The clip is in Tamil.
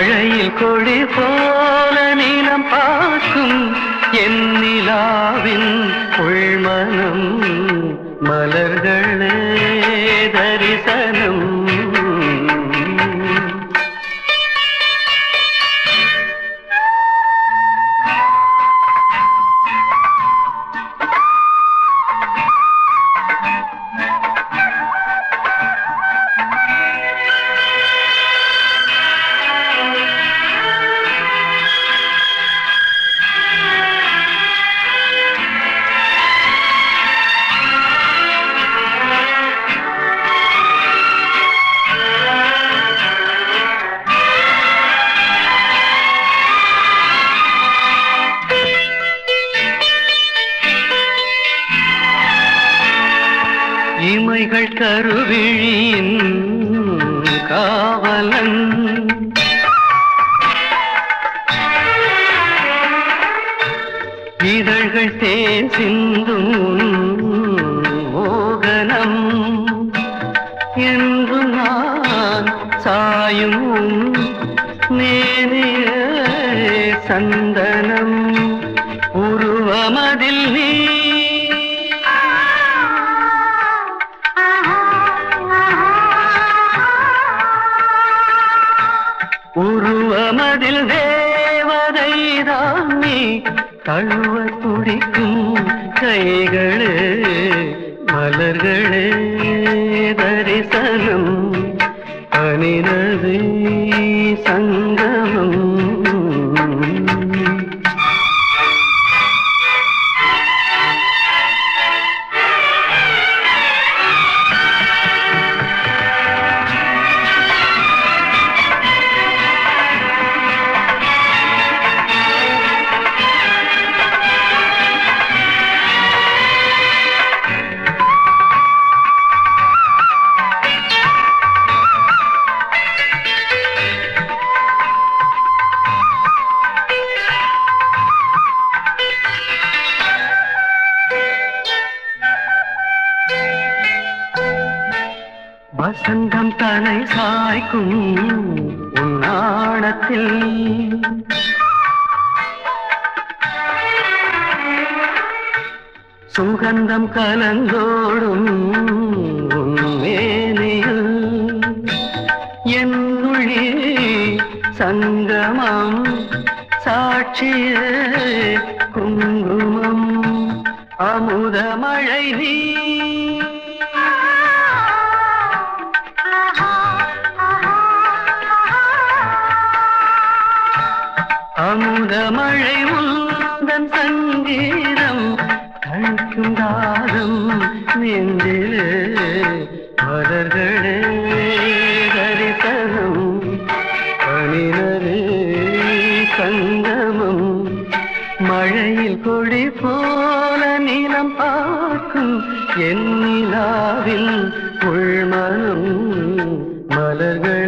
மழையில் கொடி போல நீளம் பார்க்கும் என் நிலாவின் உள்மனம் மலர்களே தரிசனம் இமைகள் கருவிழியின் காவலன் இதழ்கள் தேன் சிந்தும் மோகனம் என்று நான் சாயும் நேரிய சந்தனம் உருவமதில் நீ உருவமதில் தேவதைதான் நீ தழுவ துடிக்கும் கைகளே மலர்களே தரிசனம் அனினதை சங்கமம் வசந்தம் தலை சாய்க்கும் உன்னாடத்தில் சுகந்தம் கலந்தோடும் உன் மேனியில் என்னுள்ளே சங்கமம் சாட்சிய குங்குமம் அமுதமழை நீ அமுதமழை உந்தன் சங்கீதம் கழிக்கும் தாகம் நெஞ்சிலே மலர்களே தரிசனம் பனினரே சங்கமம் மழையில் கொடி போல நீளம் பார்க்கும் என் நிலாவில் உள்மனம் மலர்கள்